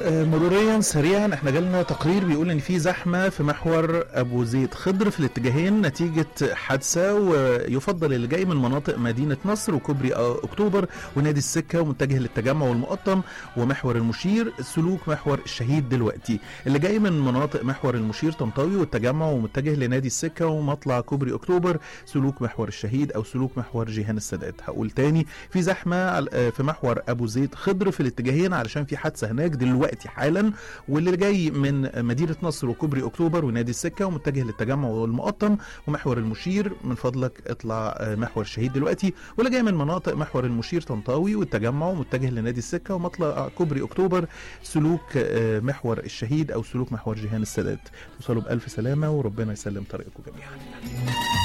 آه، مروريا سريعا احنا جالنا تقرير بيقول ان في زحمه في محور ابو زيد خضر في الاتجاهين نتيجه حادثه ويفضل اللي جاي من مناطق مدينه نصر وكوبري آه، اكتوبر ونادي السكه ومتجه للتجمع والمقطم ومحور المشير سلوك محور الشهيد دلوقتي اللي جاي من مناطق محور المشير طنطاوي والتجمع ومتجه لنادي السكه ومطلع كوبري اكتوبر سلوك محور الشهيد او سلوك محور جيهان السادات هقول تاني في زحمه على- آه، في محور ابو زيد خضر في الاتجاهين علشان في حادثه هناك دلوقتي حالا واللي جاي من مدينه نصر وكوبري اكتوبر ونادي السكه ومتجه للتجمع والمقطم ومحور المشير من فضلك اطلع آه، محور الشهيد دلوقتي واللي جاي من مناطق محور المشير طنطاوي والتجمع ومتجه لنادي السكه ومطلع كوبري اكتوبر سلوك آه، محور الشهيد او سلوك محور جيهان السادات توصلوا بالف سلامه وربنا يسلم طريقكم جميعا